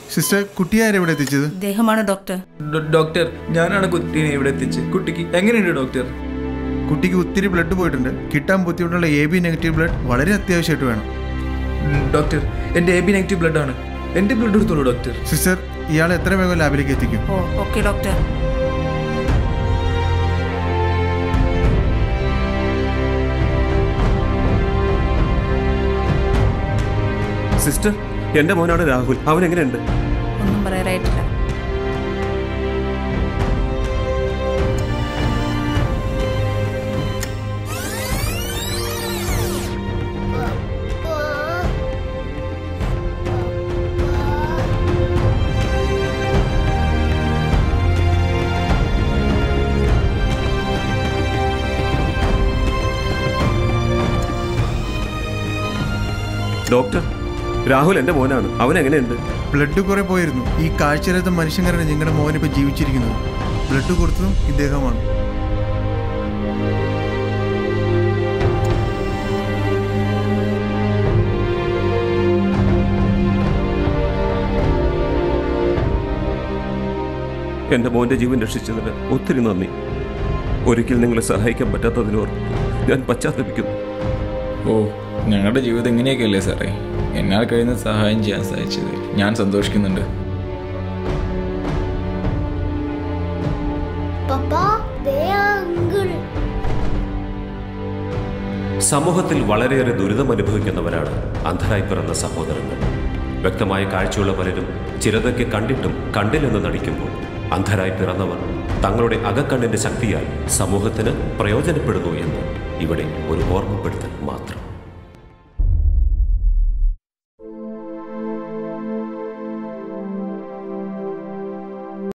sister കുട്ടിയാരെ ഇവിടെ എത്തിച്ചത് ഇദ്ദേഹമാണ് ഡോക്ടർ ഡോ- ഡോക്ടർ ഞാനാണ് കുട്ടീനെ ഇവിടെ എത്തിച്ച് കുട്ടിക്ക് എങ്ങനെയുണ്ട് ഡോക്ടർ കുട്ടിക്ക് ഒത്തിരി ബ്ലഡ് പോയിട്ടുണ്ട് കിട്ടാൻ ബുദ്ധിമുട്ടുള്ള എ ബി നെഗറ്റീവ് ബ്ലഡ് വളരെ അത്യാവശ്യമായിട്ട് വേണം ഉം, ഡോക്ടർ എൻ്റെ എ ബി നെഗറ്റീവ് ബ്ലഡ് ആണ് എൻ്റെ ബ്ലഡ് എടുത്തോളൂ ഡോക്ടർ സിസ്റ്റർ ഇയാളെ എത്ര വേഗം ലാബിലേക്ക് എത്തിക്കും ഓ ഓക്കെ ഡോക്ടർ സിസ്റ്റർ എന്റെ മോനാണ് രാഹുൽ അവൻ എങ്ങനെയുണ്ട് ഒന്നും പറയാറായിട്ടില്ല ഡോക്ടർ രാഹുൽ എന്റെ മോനാണ് അവൻ എങ്ങനെയുണ്ട് ബ്ലഡ് കുറെ പോയിരുന്നു ഈ കാഴ്ചയില്ലാത്ത മനുഷ്യൻ കാരണം നിങ്ങളുടെ മോൻ ഇപ്പോൾ ജീവിച്ചിരിക്കുന്നത് ബ്ലഡ് കൊടുത്തതും ഇദ്ദേഹമാണ് എന്റെ മോന്റെ ജീവൻ രക്ഷിച്ചതിന് ഒത്തിരി നന്ദി ഒരിക്കൽ നിങ്ങളെ സഹായിക്കാൻ പറ്റാത്തതിനോർ ഞാൻ പശ്ചാത്തപിക്കുന്നു ഓ ഞങ്ങളുടെ ജീവിതം ഇങ്ങനെയൊക്കെയല്ലേ സാറേ എന്നാൽ കഴിയുന്ന സഹായം ചെയ്യാൻ സാധിച്ചത് ഞാൻ സന്തോഷിക്കുന്നുണ്ട് പപ്പാ ദേ അങ്കിൾ സമൂഹത്തിൽ വളരെയേറെ ദുരിതം അനുഭവിക്കുന്നവരാണ് അന്ധരായി പിറന്ന സഹോദരങ്ങൾ വ്യക്തമായ കാഴ്ചയുള്ള പലരും ചിലതൊക്കെ കണ്ടിട്ടും കണ്ടില്ലെന്ന് നടിക്കുമ്പോൾ അന്ധരായി പിറന്നവർ തങ്ങളുടെ അകക്കണ്ണിന്റെ ശക്തിയാൽ സമൂഹത്തിന് പ്രയോജനപ്പെടുന്നു എന്ന് ഇവിടെ ഒരു ഓർമ്മപ്പെടുത്തൽ മാത്രം